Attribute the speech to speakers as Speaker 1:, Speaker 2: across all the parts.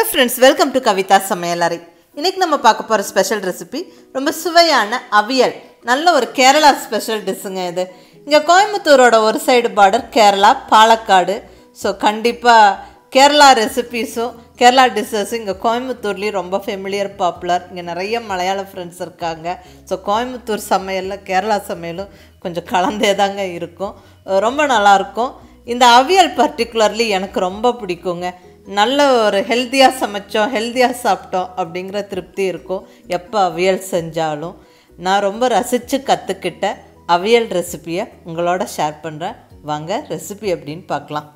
Speaker 1: friends welcome to Kavitha சமையலறை இன்னைக்கு நம்ம பார்க்க போகிற ஸ்பெஷல் ரெசிபி ரொம்ப சுவையான அவியல் நல்ல ஒரு கேரளா ஸ்பெஷல் டிஷ்ஷுங்க இது இங்கே கோயம்புத்தூரோட ஒரு side border Kerala Palakkad so கண்டிப்பாக கேரளா ரெசிபீஸும் கேரளா டிஷ்ஷஸும் இங்கே கோயம்புத்தூர்லேயும் ரொம்ப ஃபெமிலியர் பாப்புலர் இங்கே நிறைய மலையாள ஃப்ரெண்ட்ஸ் இருக்காங்க ஸோ கோயம்புத்தூர் சமையலில் கேரளா சமையலும் கொஞ்சம் கலந்தே தாங்க இருக்கும் அஹ் ரொம்ப நல்லாயிருக்கும் இந்த அவியல் பர்டிகுலர்லி எனக்கு ரொம்ப பிடிக்குங்க நல்ல ஒரு ஹெல்த்தியாக சமைச்சோம் ஹெல்த்தியாக சாப்பிட்டோம் அப்படிங்கிற திருப்தி இருக்கும் எப்போ அவியல் செஞ்சாலும் நான் ரொம்ப ரசித்து கற்றுக்கிட்ட அவியல் ரெசிபியை உங்களோட ஷேர் பண்ணுறேன் வாங்க ரெசிபி எப்படின்னு பார்க்கலாம்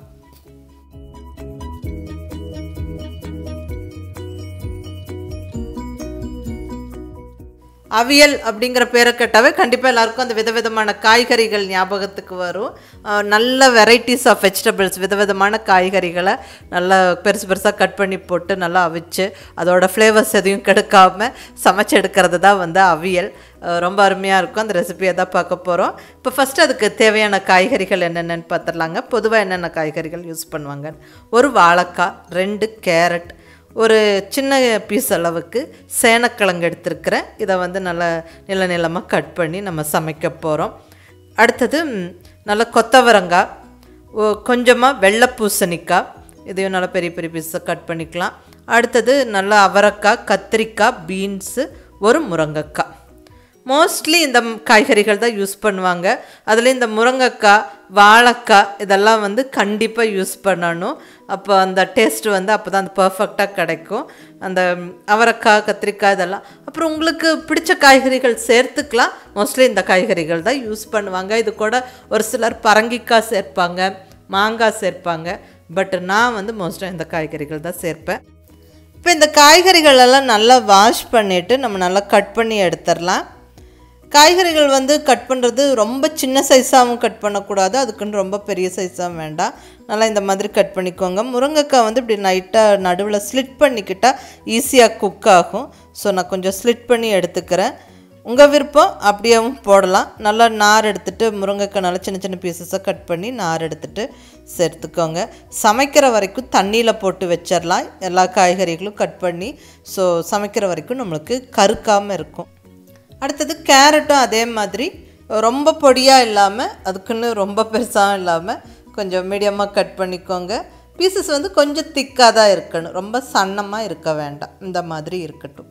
Speaker 1: அவியல் அப்படிங்கிற பேரை கேட்டாவே கண்டிப்பாக எல்லாருக்கும் அந்த விதவிதமான காய்கறிகள் ஞாபகத்துக்கு வரும் அஹ் நல்ல வெரைட்டிஸ் ஆஃப் வெஜிடபிள்ஸ் விதவிதமான காய்கறிகளை நல்லா பெருசு பெருசாக கட் பண்ணி போட்டு நல்லா அவிச்சு அதோட ஃப்ளேவர்ஸ் எதையும் கெடுக்காமல் சமைச்சு எடுக்கிறது தான் வந்து அவியல் அஹ் ரொம்ப அருமையாக இருக்கும் அந்த ரெசிபியை தான் பார்க்க போகிறோம் இப்போ ஃபஸ்ட்டு அதுக்கு தேவையான காய்கறிகள் என்னென்னு பார்த்துடலாங்க பொதுவாக என்னென்ன காய்கறிகள் யூஸ் பண்ணுவாங்க ஒரு வாழைக்காய் ரெண்டு கேரட் ஒரு சின்ன பீஸ் அளவுக்கு சேனக்கிழங்கு எடுத்திருக்கிறேன் இதை வந்து நல்லா நில நிலமாக கட் பண்ணி நம்ம சமைக்க போகிறோம் அடுத்தது ம், நல்ல கொத்தவரங்காய் ஓ கொஞ்சமாக வெள்ளை பூசணிக்காய் இதையும் நல்லா பெரிய பெரிய பீஸை கட் பண்ணிக்கலாம் அடுத்தது நல்லா அவரைக்காய் கத்திரிக்காய் பீன்ஸு ஒரு முருங்கைக்காய் மோஸ்ட்லி இந்த ம்- காய்கறிகள் தான் யூஸ் பண்ணுவாங்க அதில் இந்த முருங்கைக்காய் வாழைக்காய் இதெல்லாம் வந்து கண்டிப்பாக யூஸ் பண்ணணும் அப்போ அந்த டேஸ்ட் வந்து அப்போ தான் அந்த பர்ஃபெக்டாக கிடைக்கும் அந்த ம், அவரைக்காய் கத்திரிக்காய் இதெல்லாம் அப்புறம் உங்களுக்கு பிடிச்ச காய்கறிகள் சேர்த்துக்கலாம் மோஸ்ட்லி இந்த காய்கறிகள் தான் யூஸ் பண்ணுவாங்க இது கூட ஒரு சிலர் பரங்கிக்காய் சேர்ப்பாங்க மாங்காய் சேர்ப்பாங்க பட் நான் வந்து மோஸ்ட்டாக இந்த காய்கறிகள் தான் சேர்ப்பேன் இப்போ இந்த காய்கறிகள் எல்லாம் நல்லா வாஷ் பண்ணிவிட்டு நம்ம நல்லா கட் பண்ணி எடுத்துடலாம் காய்கறிகள் வந்து கட் பண்ணுறது ரொம்ப சின்ன சைஸாகவும் கட் பண்ணக்கூடாது அதுக்குன்னு ரொம்ப பெரிய சைஸாகவும் வேண்டாம் நல்லா இந்த மாதிரி கட் பண்ணிக்கோங்க முருங்கைக்காய் வந்து இப்படி நைட்டாக நடுவில் ஸ்லிட் பண்ணிக்கிட்டால் ஈஸியாக குக் ஆகும் ஸோ நான் கொஞ்சம் ஸ்லிட் பண்ணி எடுத்துக்கிறேன் உங்கள் விருப்பம் அப்படியேவும் போடலாம் நல்லா நார் எடுத்துட்டு முருங்கைக்காய் நல்லா சின்ன சின்ன பீசஸாக கட் பண்ணி நார் எடுத்துட்டு சேர்த்துக்கோங்க சமைக்கிற வரைக்கும் தண்ணியில் போட்டு வச்சிடலாம் எல்லா காய்கறிகளும் கட் பண்ணி ஸோ சமைக்கிற வரைக்கும் நம்மளுக்கு கருக்காமல் இருக்கும் அடுத்தது கேரட்டும் அதே மாதிரி ரொம்ப பொடியாக இல்லாமல் அதுக்குன்னு ரொம்ப பெருசாகவும் இல்லாமல் கொஞ்சம் மீடியமாக கட் பண்ணிக்கோங்க பீசஸ் வந்து கொஞ்சம் திக்காக தான் இருக்கணும் ரொம்ப சன்னமாக இருக்க வேண்டாம் இந்த மாதிரி இருக்கட்டும்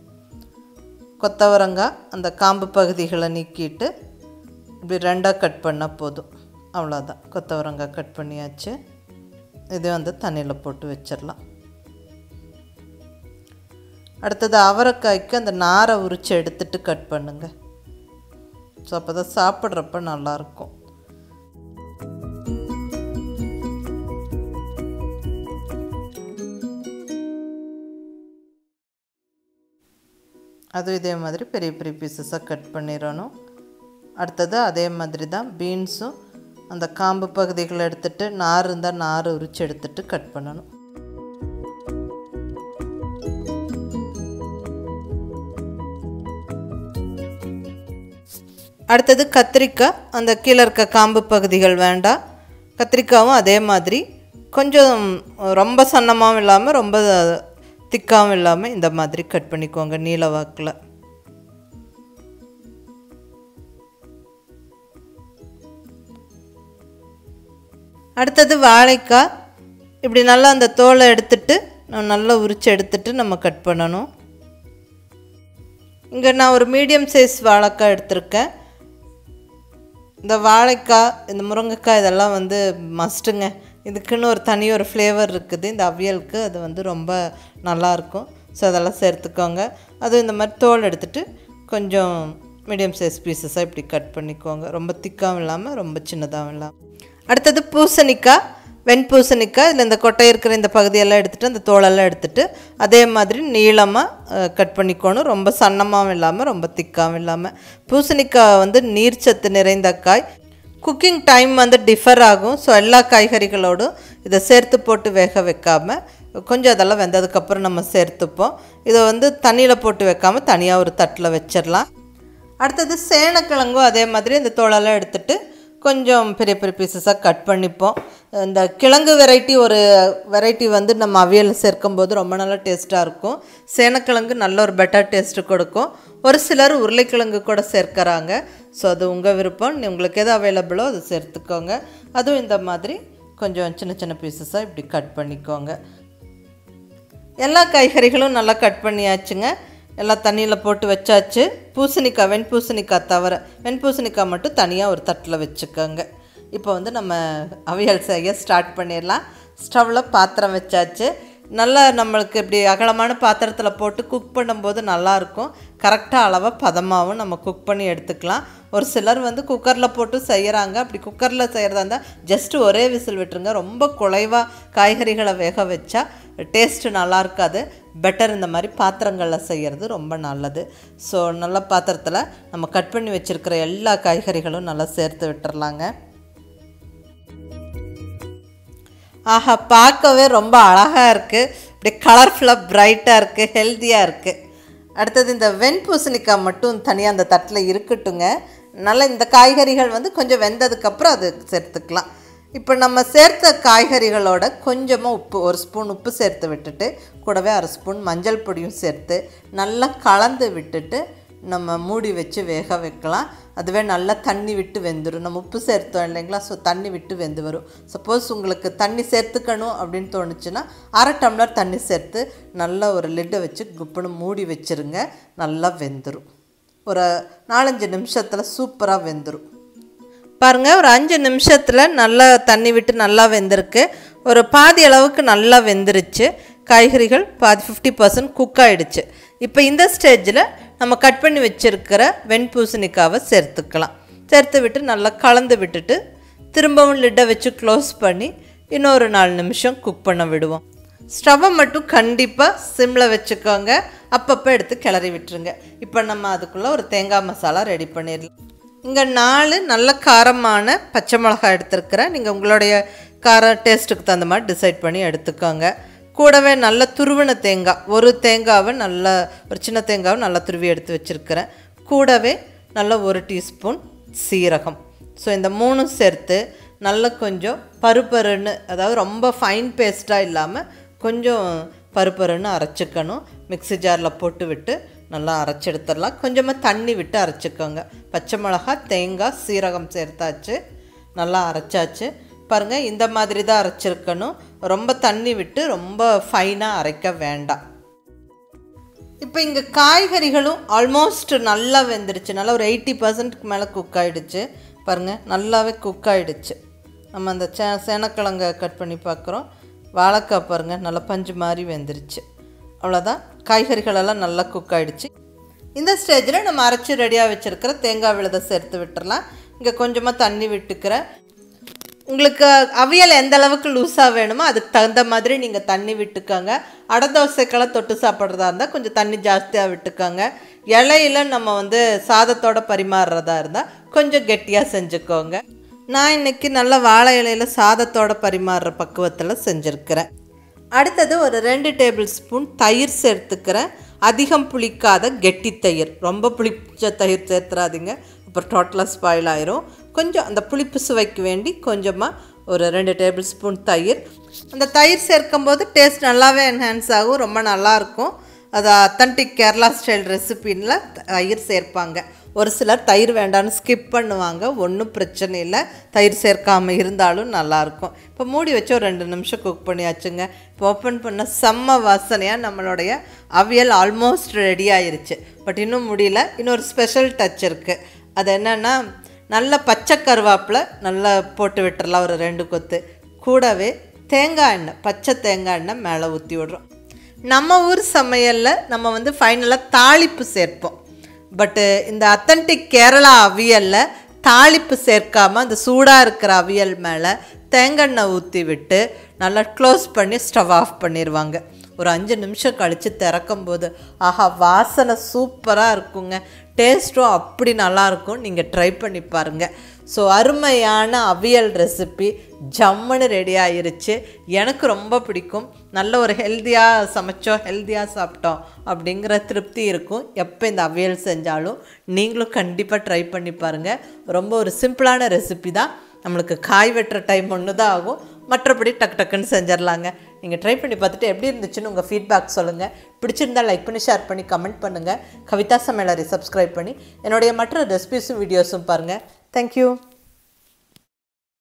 Speaker 1: கொத்தவரங்காய் அந்த காம்பு பகுதிகளை நீக்கிட்டு இப்படி ரெண்டாக கட் பண்ணால் போதும் அவ்வளோதான் கொத்தவரங்காய் கட் பண்ணியாச்சு இது வந்து தண்ணியில் போட்டு வச்சிடலாம் அடுத்தது அவரைக்காய்க்கு அந்த நாரை உரித்து எடுத்துட்டு கட் பண்ணுங்க ஸோ அப்போ தான் சாப்பிட்றப்ப நல்லாயிருக்கும் அதுவும் இதே மாதிரி பெரிய பெரிய பீசஸாக கட் பண்ணிடணும் அடுத்தது அதே மாதிரி தான் பீன்ஸும் அந்த காம்பு பகுதிகளை எடுத்துட்டு நார் இருந்தால் நார் உரித்து எடுத்துட்டு கட் பண்ணணும் அடுத்தது கத்திரிக்காய் அந்த கீழே இருக்க காம்பு பகுதிகள் வேண்டாம் கத்திரிக்காவும் அதே மாதிரி கொஞ்சம் ரொம்ப சன்னமாகவும் இல்லாமல் ரொம்ப திக்காகவும் இல்லாமல் இந்த மாதிரி கட் பண்ணிக்கோங்க நீல வாக்கில் அடுத்தது வாழைக்காய் இப்படி நல்லா அந்த தோலை எடுத்துட்டு நம்ம நல்லா உரித்து எடுத்துட்டு நம்ம கட் பண்ணணும் இங்கே நான் ஒரு மீடியம் சைஸ் வாழைக்காய் எடுத்திருக்கேன் இந்த வாழைக்காய் இந்த முருங்கைக்காய் இதெல்லாம் வந்து மஸ்ட்டுங்க இதுக்குன்னு ஒரு தனி ஒரு ஃப்ளேவர் இருக்குது இந்த அவியலுக்கு அது வந்து ரொம்ப நல்லாயிருக்கும் ஸோ அதெல்லாம் சேர்த்துக்கோங்க அதுவும் இந்த மாதிரி தோல் எடுத்துட்டு கொஞ்சம் மீடியம் சைஸ் பீசஸாக இப்படி கட் பண்ணிக்கோங்க ரொம்ப திக்காகவும் இல்லாமல் ரொம்ப சின்னதாகவும் இல்லாமல் அடுத்தது பூசணிக்காய் வெண்பூசணிக்காய் இதில் இந்த கொட்டை இருக்கிற இந்த பகுதியெல்லாம் எடுத்துகிட்டு அந்த தோலெல்லாம் எடுத்துட்டு அதே மாதிரி நீளமாக கட் பண்ணிக்கணும் ரொம்ப சன்னமாகவும் இல்லாமல் ரொம்ப திக்காகவும் இல்லாமல் பூசணிக்காய் வந்து நீர்ச்சத்து நிறைந்த காய் குக்கிங் டைம் வந்து டிஃபர் ஆகும் ஸோ எல்லா காய்கறிகளோடும் இதை சேர்த்து போட்டு வேக வைக்காமல் கொஞ்சம் அதெல்லாம் வெந்ததுக்கப்புறம் நம்ம சேர்த்துப்போம் இதை வந்து தண்ணியில் போட்டு வைக்காமல் தனியாக ஒரு தட்டில் வச்சிடலாம் அடுத்தது சேனக்கிழங்கும் அதே மாதிரி இந்த தோலெல்லாம் எடுத்துட்டு கொஞ்சம் பெரிய பெரிய பீசஸாக கட் பண்ணிப்போம் இந்த கிழங்கு வெரைட்டி ஒரு வெரைட்டி வந்து நம்ம அவியல் சேர்க்கும்போது ரொம்ப நல்லா டேஸ்ட்டாக இருக்கும் சேனக்கிழங்கு நல்ல ஒரு பெட்டர் டேஸ்ட்டு கொடுக்கும் ஒரு சிலர் உருளைக்கிழங்கு கூட சேர்க்கறாங்க ஸோ அது உங்கள் விருப்பம் நீ- உங்களுக்கு எது அவைலபிளோ அது சேர்த்துக்கோங்க அதுவும் இந்த மாதிரி கொஞ்சம் சின்ன சின்ன பீசஸாக இப்படி கட் பண்ணிக்கோங்க எல்லா காய்கறிகளும் நல்லா கட் பண்ணியாச்சுங்க எல்லாம் தண்ணியில் போட்டு வச்சாச்சு பூசணிக்காய் வெண்பூசணிக்காய் தவிர வெண்பூசணிக்காய் மட்டும் தனியாக ஒரு தட்டில் வச்சுக்கோங்க இப்போ வந்து நம்ம அவியல் செய்ய ஸ்டார்ட் பண்ணிடலாம் ஸ்டவ்வில் பாத்திரம் வச்சாச்சு நல்லா நம்மளுக்கு இப்படி அகலமான பாத்திரத்தில் போட்டு குக் பண்ணும்போது நல்லாயிருக்கும் கரெக்டாக அளவாக பதமாகவும் நம்ம குக் பண்ணி எடுத்துக்கலாம் ஒரு சிலர் வந்து குக்கரில் போட்டு செய்கிறாங்க அப்படி குக்கரில் செய்கிறதா இருந்தால் ஜஸ்ட்டு ஒரே விசில் விட்டுருங்க ரொம்ப குலைவாக காய்கறிகளை வேக வச்சா டேஸ்ட்டு நல்லா இருக்காது பெட்டர் இந்த மாதிரி பாத்திரங்களில் செய்கிறது ரொம்ப நல்லது ஸோ நல்ல பாத்திரத்தில் நம்ம கட் பண்ணி வச்சுருக்கிற எல்லா காய்கறிகளும் நல்லா சேர்த்து விட்டுறலாங்க ஆஹா பார்க்கவே ரொம்ப அழகாக இருக்குது அப்படியே கலர்ஃபுல்லாக பிரைட்டாக இருக்குது ஹெல்த்தியாக இருக்குது அடுத்தது இந்த வெண்பூசணிக்காய் மட்டும் தனியாக அந்த தட்டில் இருக்கட்டுங்க நல்லா இந்த காய்கறிகள் வந்து கொஞ்சம் வெந்ததுக்கப்புறம் அது சேர்த்துக்கலாம் இப்போ நம்ம சேர்த்த காய்கறிகளோட கொஞ்சமாக உப்பு ஒரு ஸ்பூன் உப்பு சேர்த்து விட்டுட்டு கூடவே அரை ஸ்பூன் மஞ்சள் பொடியும் சேர்த்து நல்லா கலந்து விட்டுட்டு நம்ம மூடி வச்சு வேக வைக்கலாம் அதுவே நல்லா தண்ணி விட்டு வெந்துடும் நம்ம உப்பு சேர்த்தோம் இல்லைங்களா ஸோ தண்ணி விட்டு வெந்து வரும் சப்போஸ் உங்களுக்கு தண்ணி சேர்த்துக்கணும் அப்படின்னு தோணுச்சுன்னா அரை டம்ளர் தண்ணி சேர்த்து நல்லா ஒரு லிட்டை வச்சு குப்புன்னு மூடி வச்சிருங்க நல்லா வெந்துடும் ஒரு நாலஞ்சு நிமிஷத்தில் சூப்பராக வெந்துடும் பாருங்கள் ஒரு அஞ்சு நிமிஷத்தில் நல்லா தண்ணி விட்டு நல்லா வெந்திருக்கு ஒரு பாதி அளவுக்கு நல்லா வெந்துருச்சு காய்கறிகள் பாதி ஃபிஃப்டி பர்சன்ட் குக் ஆகிடுச்சு இப்போ இந்த ஸ்டேஜில் நம்ம கட் பண்ணி வச்சுருக்கிற வெண்பூசணிக்காவை சேர்த்துக்கலாம் சேர்த்து விட்டு நல்லா கலந்து விட்டுட்டு திரும்பவும் லிட்டை வச்சு க்ளோஸ் பண்ணி இன்னொரு நாலு நிமிஷம் குக் பண்ண விடுவோம் ஸ்டவ்வை மட்டும் கண்டிப்பாக சிம்மில் வச்சுக்கோங்க அப்பப்போ எடுத்து கிளறி விட்டுருங்க இப்போ நம்ம அதுக்குள்ளே ஒரு தேங்காய் மசாலா ரெடி பண்ணிடலாம் இங்கே நாலு நல்ல காரமான பச்சை மிளகாய் எடுத்துருக்கிறேன் நீங்கள் உங்களுடைய கார டேஸ்ட்டுக்கு தகுந்த மாதிரி டிசைட் பண்ணி எடுத்துக்கோங்க கூடவே நல்ல துருவின தேங்காய் ஒரு தேங்காவை நல்ல ஒரு சின்ன தேங்காவை நல்லா துருவி எடுத்து வச்சுருக்கிறேன் கூடவே நல்ல ஒரு டீஸ்பூன் சீரகம் ஸோ இந்த மூணும் சேர்த்து நல்ல கொஞ்சம் பருப்பருன்னு அதாவது ரொம்ப ஃபைன் பேஸ்ட்டாக இல்லாமல் கொஞ்சம் பருப்பருன்னு அரைச்சிக்கணும் மிக்ஸி ஜாரில் போட்டு விட்டு நல்லா அரைச்சி எடுத்துடலாம் கொஞ்சமாக தண்ணி விட்டு அரைச்சிக்கோங்க பச்சை மிளகா தேங்காய் சீரகம் சேர்த்தாச்சு நல்லா அரைச்சாச்சு பாருங்கள் இந்த மாதிரி தான் அரைச்சிருக்கணும் ரொம்ப தண்ணி விட்டு ரொம்ப ஃபைனாக அரைக்க வேண்டாம் இப்போ இங்கே காய்கறிகளும் ஆல்மோஸ்ட் நல்லா வெந்துருச்சு நல்லா ஒரு எயிட்டி பர்சன்ட்க்கு மேலே குக் ஆகிடுச்சு பாருங்கள் நல்லாவே குக் ஆகிடுச்சு நம்ம அந்த சே சேனக்கிழங்க கட் பண்ணி பார்க்குறோம் வாழைக்காய் பாருங்கள் நல்லா பஞ்சு மாதிரி வெந்துருச்சு அவ்வளோதான் காய்கறிகளெல்லாம் நல்லா குக் ஆகிடுச்சு இந்த ஸ்டேஜில் நம்ம அரைச்சி ரெடியாக வச்சுருக்கிற தேங்காய் விழுதை சேர்த்து விட்டுறலாம் இங்கே கொஞ்சமாக தண்ணி விட்டுக்கிறேன் உங்களுக்கு அவியல் எந்த அளவுக்கு லூஸாக வேணுமோ அதுக்கு தகுந்த மாதிரி நீங்கள் தண்ணி விட்டுக்கோங்க அடை தோசைக்கெல்லாம் தொட்டு சாப்பிட்றதா இருந்தால் கொஞ்சம் தண்ணி ஜாஸ்தியாக விட்டுக்கோங்க இலையில நம்ம வந்து சாதத்தோட பரிமாறுறதா இருந்தால் கொஞ்சம் கெட்டியாக செஞ்சுக்கோங்க நான் இன்னைக்கு நல்ல வாழை இலையில சாதத்தோட பரிமாறுற பக்குவத்தில் செஞ்சுருக்கிறேன் அடுத்தது ஒரு ரெண்டு டேபிள் ஸ்பூன் தயிர் சேர்த்துக்கிறேன் அதிகம் புளிக்காத கெட்டி தயிர் ரொம்ப புளிச்ச தயிர் சேர்த்துறாதீங்க அப்புறம் டோட்டலாக ஸ்பாயில் ஆயிரும் கொஞ்சம் அந்த புளிப்பு சுவைக்கு வேண்டி கொஞ்சமாக ஒரு ரெண்டு டேபிள் ஸ்பூன் தயிர் அந்த தயிர் சேர்க்கும்போது டேஸ்ட் நல்லாவே என்ஹான்ஸ் ஆகும் ரொம்ப நல்லாயிருக்கும் அது அத்தன்டிக் கேரளா ஸ்டைல் ரெசிபின்ல தயிர் சேர்ப்பாங்க ஒரு சிலர் தயிர் வேண்டாம்னு ஸ்கிப் பண்ணுவாங்க ஒன்றும் பிரச்சனை இல்லை தயிர் சேர்க்காம இருந்தாலும் நல்லாயிருக்கும் இப்போ மூடி வச்சு ஒரு ரெண்டு நிமிஷம் குக் பண்ணியாச்சுங்க இப்போ ஓப்பன் பண்ண செம்ம வாசனையாக நம்மளுடைய அவியல் ஆல்மோஸ்ட் ரெடி ஆயிருச்சு பட் இன்னும் முடியல இன்னொரு ஸ்பெஷல் டச் இருக்குது அது என்னென்னா நல்ல பச்சை கருவேப்பிலை நல்லா போட்டு விட்டுறலாம் ஒரு ரெண்டு கொத்து கூடவே தேங்காய் எண்ணெய் பச்சை தேங்காய் எண்ணெய் மேலே ஊற்றி விடுறோம் நம்ம ஊர் சமையலில் நம்ம வந்து ஃபைனலாக தாளிப்பு சேர்ப்போம் பட்டு இந்த அத்தன்டிக் கேரளா அவியலில் தாளிப்பு சேர்க்காம அந்த சூடாக இருக்கிற அவியல் மேலே தேங்காய் ஊற்றி விட்டு நல்லா க்ளோஸ் பண்ணி ஸ்டவ் ஆஃப் பண்ணிடுவாங்க ஒரு அஞ்சு நிமிஷம் கழித்து திறக்கும்போது ஆஹா வாசனை சூப்பராக இருக்குங்க டேஸ்ட்டும் அப்படி நல்லாயிருக்கும் நீங்கள் ட்ரை பண்ணி பாருங்கள் ஸோ அருமையான அவியல் ரெசிபி ஜம்முன்னு ரெடி ஆயிருச்சு எனக்கு ரொம்ப பிடிக்கும் நல்ல ஒரு ஹெல்த்தியாக சமைச்சோம் ஹெல்த்தியாக சாப்பிட்டோம் அப்படிங்கிற திருப்தி இருக்கும் எப்போ இந்த அவியல் செஞ்சாலும் நீங்களும் கண்டிப்பாக ட்ரை பண்ணி பாருங்கள் ரொம்ப ஒரு சிம்பிளான ரெசிபி தான் நம்மளுக்கு காய் வெட்டுற டைம் ஒன்று தான் ஆகும் மற்றபடி டக்கு டக்குன்னு செஞ்சிடலாங்க நீங்கள் ட்ரை பண்ணி பார்த்துட்டு எப்படி இருந்துச்சுன்னு உங்கள் ஃபீட்பேக் சொல்லுங்கள் பிடிச்சிருந்தா லைக் பண்ணி ஷேர் பண்ணி கமெண்ட் பண்ணுங்கள் கவிதா சமையலரை சப்ஸ்கிரைப் பண்ணி என்னுடைய மற்ற ரெசிபிஸும் வீடியோஸும் பாருங்கள் தேங்க்யூ